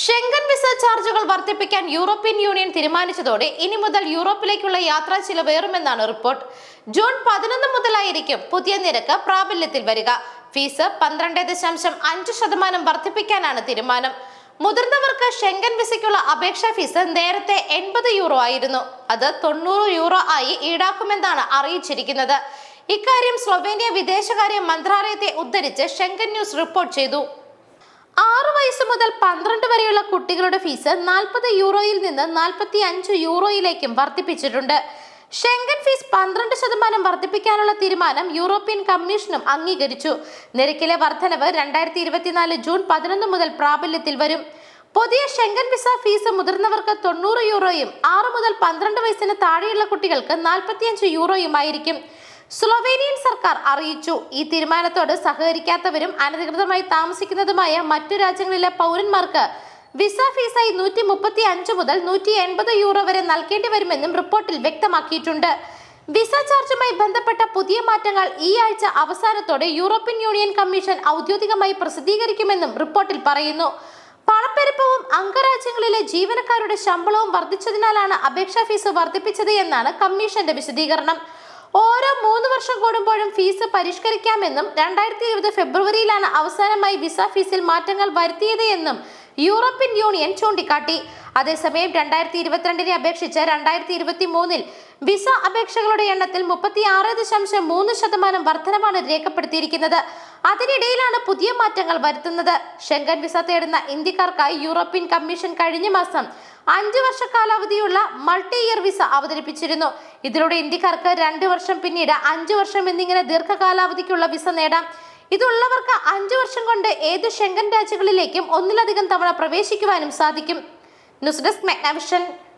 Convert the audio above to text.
Schengen visa ചാർജുകൾ വർദ്ധിപ്പിക്കാൻ European union തീരുമാനിച്ചതോടെ ഇനി മുതൽ യൂറോപ്പിലേക്കുള്ള യാത്രാ ചിലവേറുമെന്നാണ് റിപ്പോർട്ട് ജൂൺ പതിനൊന്ന് മുതലായിരിക്കും പുതിയ നിരക്ക് പ്രാബല്യത്തിൽ വരിക ഫീസ് പന്ത്രണ്ട് ദശാംശം അഞ്ച് ശതമാനം വർദ്ധിപ്പിക്കാനാണ് തീരുമാനം മുതിർന്നവർക്ക് ഷെങ്കൻ വിസയ്ക്കുള്ള അപേക്ഷാ ഫീസ് നേരത്തെ എൺപത് യൂറോ ആയിരുന്നു അത് തൊണ്ണൂറ് യൂറോ ആയി ഈടാക്കുമെന്നാണ് അറിയിച്ചിരിക്കുന്നത് ഇക്കാര്യം സ്ലൊവേനിയ വിദേശകാര്യ മന്ത്രാലയത്തെ ഉദ്ധരിച്ച് ഷെങ്കൻ ന്യൂസ് റിപ്പോർട്ട് ചെയ്തു ആറ് വയസ്സ് മുതൽ പന്ത്രണ്ട് വരെയുള്ള കുട്ടികളുടെ ഫീസ് നാൽപ്പത് യൂറോയിൽ നിന്ന് നാൽപ്പത്തി അഞ്ച് യൂറോയിലേക്കും വർദ്ധിപ്പിച്ചിട്ടുണ്ട് ഷെങ്കൻ ഫീസ് പന്ത്രണ്ട് ശതമാനം വർദ്ധിപ്പിക്കാനുള്ള തീരുമാനം യൂറോപ്യൻ കമ്മീഷനും അംഗീകരിച്ചു നിരക്കിലെ വർധനവ് രണ്ടായിരത്തി ഇരുപത്തിനാല് ജൂൺ പതിനൊന്ന് മുതൽ പ്രാബല്യത്തിൽ വരും പുതിയ ഷെങ്കൻ വിസ ഫീസ് മുതിർന്നവർക്ക് തൊണ്ണൂറ് യൂറോയും ആറ് മുതൽ പന്ത്രണ്ട് വയസ്സിന് താഴെയുള്ള കുട്ടികൾക്ക് നാൽപ്പത്തിയഞ്ച് യൂറോയും ആയിരിക്കും സ്ലൊവേനിയൻ സർക്കാർ അറിയിച്ചു ഈ തീരുമാനത്തോട് സഹകരിക്കാത്തവരും അനധികൃതമായി താമസിക്കുന്നതുമായ മറ്റു രാജ്യങ്ങളിലെ പൗരന്മാർക്ക് വിസ ഫീസായി നൂറ്റി മുപ്പത്തി അഞ്ച് മുതൽ നൂറ്റി എൺപത് യൂറോ വരെ നൽകേണ്ടി വരുമെന്നും റിപ്പോർട്ടിൽ വ്യക്തമാക്കിയിട്ടുണ്ട് വിസ ചാർജുമായി ബന്ധപ്പെട്ട പുതിയ മാറ്റങ്ങൾ ഈ ആഴ്ച അവസാനത്തോടെ യൂറോപ്യൻ യൂണിയൻ കമ്മീഷൻ ഔദ്യോഗികമായി പ്രസിദ്ധീകരിക്കുമെന്നും റിപ്പോർട്ടിൽ പറയുന്നു പണപ്പെരുപ്പവും അംഗരാജ്യങ്ങളിലെ ജീവനക്കാരുടെ ശമ്പളവും വർദ്ധിച്ചതിനാലാണ് അപേക്ഷാ ഫീസ് വർദ്ധിപ്പിച്ചത് എന്നാണ് കമ്മീഷന്റെ വിശദീകരണം ഓരോ മൂന്ന് വർഷം കൂടുമ്പോഴും ഫീസ് പരിഷ്കരിക്കാമെന്നും രണ്ടായിരത്തി ഇരുപത് ഫെബ്രുവരിയിലാണ് അവസാനമായി വിസ ഫീസിൽ മാറ്റങ്ങൾ വരുത്തിയത് എന്നും യൂറോപ്യൻ യൂണിയൻ ചൂണ്ടിക്കാട്ടി അതേസമയം രണ്ടായിരത്തി ഇരുപത്തിരണ്ടിനെ അപേക്ഷിച്ച് രണ്ടായിരത്തി ഇരുപത്തി മൂന്നിൽ വിസ അപേക്ഷകളുടെ എണ്ണത്തിൽ മുപ്പത്തി ആറ് ദശാംശം മൂന്ന് ശതമാനം വർധനമാണ് രേഖപ്പെടുത്തിയിരിക്കുന്നത് അതിനിടയിലാണ് പുതിയ മാറ്റങ്ങൾ വരുത്തുന്നത് ഷെങ്കൻ വിസ തേടുന്ന ഇന്ത്യക്കാർക്കായി യൂറോപ്യൻ കമ്മീഷൻ കഴിഞ്ഞ മാസം അഞ്ചു വർഷ കാലാവധിയുള്ള മൾട്ടി ഇയർ വിസ അവതരിപ്പിച്ചിരുന്നു ഇതിലൂടെ ഇന്ത്യക്കാർക്ക് രണ്ട് വർഷം പിന്നീട് അഞ്ചു വർഷം എന്നിങ്ങനെ ദീർഘകാലാവധിക്കുള്ള വിസ നേടാം ഇതുള്ളവർക്ക് അഞ്ചു വർഷം കൊണ്ട് ഏത് ഷെങ്കൻ രാജ്യങ്ങളിലേക്കും ഒന്നിലധികം തവണ പ്രവേശിക്കുവാനും സാധിക്കും ന്യൂസ് ഡെസ്ക് മെഗ്നാവിഷൻ